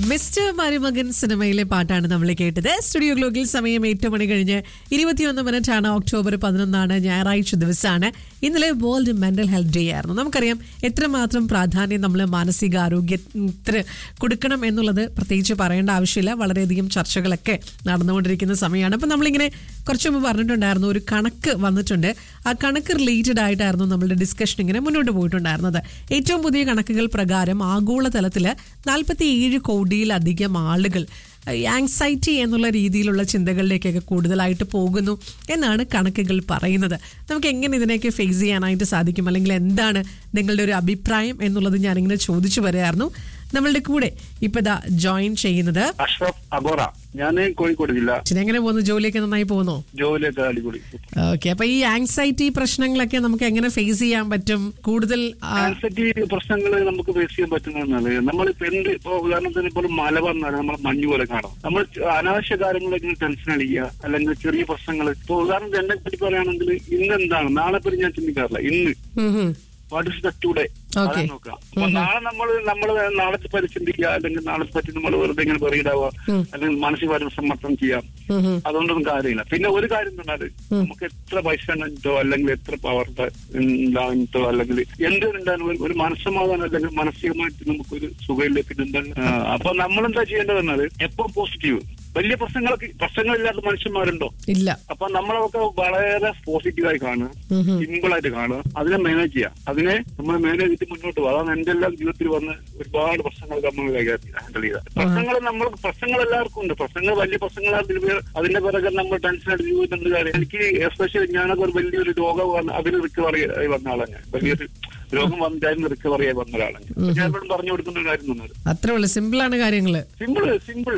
Mister മരുമകൻ സിനിമയിലെ പാട്ടാണ് നമ്മൾ കേട്ടത് സ്റ്റുഡിയോ ഗ്ലോക്കിൽ സമയം എട്ട് മണി കഴിഞ്ഞ് ഇരുപത്തിയൊന്ന് മിനിറ്റ് ആണ് ഒക്ടോബർ പതിനൊന്നാണ് ഞായറാഴ്ച ദിവസമാണ് ഇന്നലെ വേൾഡ് മെന്റൽ ഹെൽത്ത് ഡേ ആയിരുന്നു നമുക്കറിയാം എത്രമാത്രം പ്രാധാന്യം നമ്മൾ മാനസികാരോഗ്യത്തിന് കൊടുക്കണം എന്നുള്ളത് പ്രത്യേകിച്ച് പറയേണ്ട ആവശ്യമില്ല വളരെയധികം ചർച്ചകളൊക്കെ നടന്നുകൊണ്ടിരിക്കുന്ന സമയമാണ് അപ്പം നമ്മളിങ്ങനെ കുറച്ച് മുമ്പ് പറഞ്ഞിട്ടുണ്ടായിരുന്നു ഒരു കണക്ക് വന്നിട്ടുണ്ട് ആ കണക്ക് റിലേറ്റഡ് ആയിട്ടായിരുന്നു നമ്മളുടെ ഡിസ്കഷൻ ഇങ്ങനെ മുന്നോട്ട് പോയിട്ടുണ്ടായിരുന്നത് ഏറ്റവും പുതിയ കണക്കുകൾ പ്രകാരം ആഗോളതലത്തിൽ നാൽപ്പത്തി ഏഴ് കോടിയിലധികം ആളുകൾ ആങ്സൈറ്റി എന്നുള്ള രീതിയിലുള്ള ചിന്തകളിലേക്കൊക്കെ കൂടുതലായിട്ട് പോകുന്നു എന്നാണ് കണക്കുകൾ പറയുന്നത് നമുക്ക് എങ്ങനെ ഇതിനെയൊക്കെ ഫേസ് ചെയ്യാനായിട്ട് സാധിക്കും അല്ലെങ്കിൽ എന്താണ് നിങ്ങളുടെ ഒരു അഭിപ്രായം എന്നുള്ളത് ഞാനിങ്ങനെ ചോദിച്ചു വരികയായിരുന്നു നമ്മളുടെ കൂടെ ഇപ്പൊ ഇതാ ജോയിൻ ചെയ്യുന്നത് അഷ്റഫ് അബോറ ഞാൻ കോഴിക്കോട് ജില്ല അച്ഛൻ എങ്ങനെ പോകുന്നു ജോലിയൊക്കെ നന്നായി പോകുന്നോ ജോലിയൊക്കെ അടിപൊളി ഓക്കെ അപ്പൊ ഈ ആങ്സൈറ്റി പ്രശ്നങ്ങളൊക്കെ നമുക്ക് എങ്ങനെ ഫേസ് ചെയ്യാൻ പറ്റും കൂടുതൽ ആ, ആൻസൈറ്റി പ്രശ്നങ്ങൾ നമുക്ക് ഫേസ് ചെയ്യാൻ പറ്റുന്നതെന്നാണ് നമ്മളിപ്പോ എന്ത് ഇപ്പൊ ഉദാഹരണത്തിന് ഇപ്പോൾ ഒരു മല വന്നാൽ നമ്മൾ മഞ്ഞ് പോലെ കാണാം നമ്മൾ അനാവശ്യ കാര്യങ്ങളൊക്കെ ടെൻഷൻ അടിക്കുക അല്ലെങ്കിൽ ചെറിയ പ്രശ്നങ്ങൾ ഇപ്പൊ ഉദാഹരണത്തിന് എന്നെ പറ്റി പറയുകയാണെങ്കിൽ ഇന്ന് എന്താണ് നാളെ പറ്റി ഞാൻ ചിന്തിക്കാറില്ല ഇന്ന് ഉം ഉം. What is the today Okay. നോക്കാം അപ്പൊ നാളെ നമ്മൾ നമ്മൾ നാളെ പറ്റി ചിന്തിക്കുക അല്ലെങ്കിൽ നാളെ പറ്റി നമ്മൾ വെറുതെ ഇങ്ങനെ പറയിടാവുക അല്ലെങ്കിൽ മാനസികമായിട്ട് സമ്മർദ്ദം ചെയ്യാം ഉം ഉം. അതുകൊണ്ടൊന്നും കാര്യമില്ല പിന്നെ ഒരു കാര്യം തന്നാല് നമുക്ക് എത്ര പൈസ ഉണ്ടോ അല്ലെങ്കിൽ എത്ര പവർ ഉണ്ടായിട്ടോ അല്ലെങ്കിൽ എന്തുണ്ടാലും ഒരു മനസ്സമാധാനം അല്ലെങ്കിൽ മാനസികമായിട്ട് നമുക്കൊരു സുഖമില്ല അപ്പൊ നമ്മളെന്താ ചെയ്യേണ്ടതെന്നാൽ എപ്പോ പോസിറ്റീവ് വലിയ പ്രശ്നങ്ങളൊക്കെ പ്രശ്നങ്ങളില്ലാത്ത മനുഷ്യന്മാരുണ്ടോ ഇല്ല അപ്പൊ നമ്മളൊക്കെ വളരെ പോസിറ്റീവായി കാണുക ഉം ഉം. സിമ്പിൾ ആയിട്ട് കാണുക അതിനെ മാനേജ് ചെയ്യുക അതിനെ നമ്മൾ മാനേജ് ചെയ്തിട്ട് മുന്നോട്ട് പോകുക അതാണ് എന്റെ എല്ലാം ജീവിതത്തിൽ വന്ന് ഒരുപാട് പ്രശ്നങ്ങൾ നമ്മൾ കൈകാര്യം ഹാൻഡിൽ ചെയ്ത പ്രശ്നങ്ങൾ നമ്മൾ പ്രശ്നങ്ങൾ എല്ലാവർക്കും ഉണ്ട് പ്രശ്നങ്ങൾ വലിയ പ്രശ്നങ്ങളാണ് അതിന്റെ പിറകെ നമ്മൾ ടെൻഷൻ അടിച്ച് ജീവിതത്തിന്റെ കാര്യം എനിക്ക് എസ്പെഷ്യലി ഞാനൊക്കെ ഒരു വലിയൊരു രോഗം വന്ന് അതിന് റിക്കവറി ആയി വന്ന ആളാണ് ഞാൻ വലിയൊരു രോഗം വന്നിട്ട് അതിന് റിക്കവറി ആയി വന്ന ഒരാളാണ് ഞാൻ. ഞാൻ എപ്പോഴും പറഞ്ഞു കൊടുക്കുന്ന ഒരു കാര്യം തന്നത് അത്രേ ഉള്ളു സിമ്പിളാണ് കാര്യങ്ങള് സിമ്പിള് സിമ്പിൾ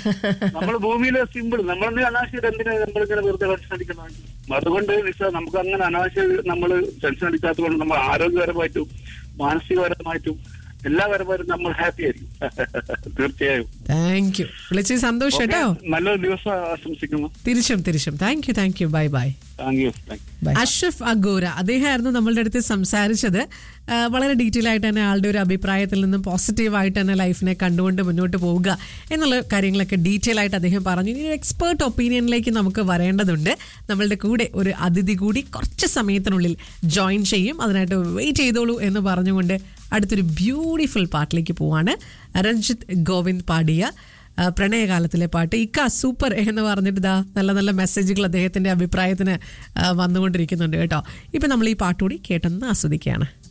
നമ്മൾ ഭൂമിയിലെ സിമ്പിൾ നമ്മളെന്ത് അനാവശ്യം എന്തിനാ നമ്മളിങ്ങനെ വെറുതെ ടെൻഷൻ അടിക്കുന്നത് അതുകൊണ്ട് നിസ്സാ നമുക്ക് അങ്ങനെ അനാവശ്യം നമ്മൾ ടെൻഷൻ അടിക്കാത്തത് കൊണ്ട് നമ്മൾ ആരോഗ്യപരമായിട്ടും മാനസികപരമായിട്ടും എല്ലാ പരമായിട്ടും നമ്മൾ ഹാപ്പി ആയിരിക്കും തീർച്ചയായും താങ്ക് യു വിളിച്ച് സന്തോഷം കേട്ടോ നല്ലൊരു ദിവസം ആശംസിക്കുന്നു തിരിച്ചും തിരിച്ചും thank you thank you bye bye thank you thank you Ashraf Agora അദ്ദേഹമായിരുന്നു നമ്മളുടെ അടുത്ത് സംസാരിച്ചത് ആ, വളരെ ഡീറ്റെയിൽ ആയിട്ട് തന്നെ ആളുടെ ഒരു അഭിപ്രായത്തിൽ നിന്നും പോസിറ്റീവായിട്ട് തന്നെ ലൈഫിനെ കണ്ടുകൊണ്ട് മുന്നോട്ട് പോവുക എന്നുള്ള കാര്യങ്ങളൊക്കെ ഡീറ്റെയിൽ ആയിട്ട് അദ്ദേഹം പറഞ്ഞു ഇനി ഒരു എക്സ്പേർട്ട് ഒപ്പീനിയനിലേക്ക് നമുക്ക് വരേണ്ടതുണ്ട് നമ്മളുടെ കൂടെ ഒരു അതിഥി കൂടി കുറച്ച് സമയത്തിനുള്ളിൽ ജോയിൻ ചെയ്യും അതിനായിട്ട് വെയിറ്റ് ചെയ്തോളൂ എന്ന് പറഞ്ഞുകൊണ്ട് അടുത്തൊരു ബ്യൂട്ടിഫുൾ പാട്ടിലേക്ക് പോവാണ് രഞ്ജിത്ത് ഗോവിന്ദ് പാടിയ ആ, പ്രണയകാലത്തിലെ പാട്ട് ഇക്ക സൂപ്പർ എന്ന് പറഞ്ഞിട്ട് ഇതാ നല്ല നല്ല മെസ്സേജുകൾ അദ്ദേഹത്തിന്റെ അഭിപ്രായത്തിന് ആ, വന്നുകൊണ്ടിരിക്കുന്നുണ്ട് കേട്ടോ ഇപ്പൊ നമ്മൾ ഈ പാട്ടുകൂടി കേട്ടെന്ന് ആസ്വദിക്കുകയാണ്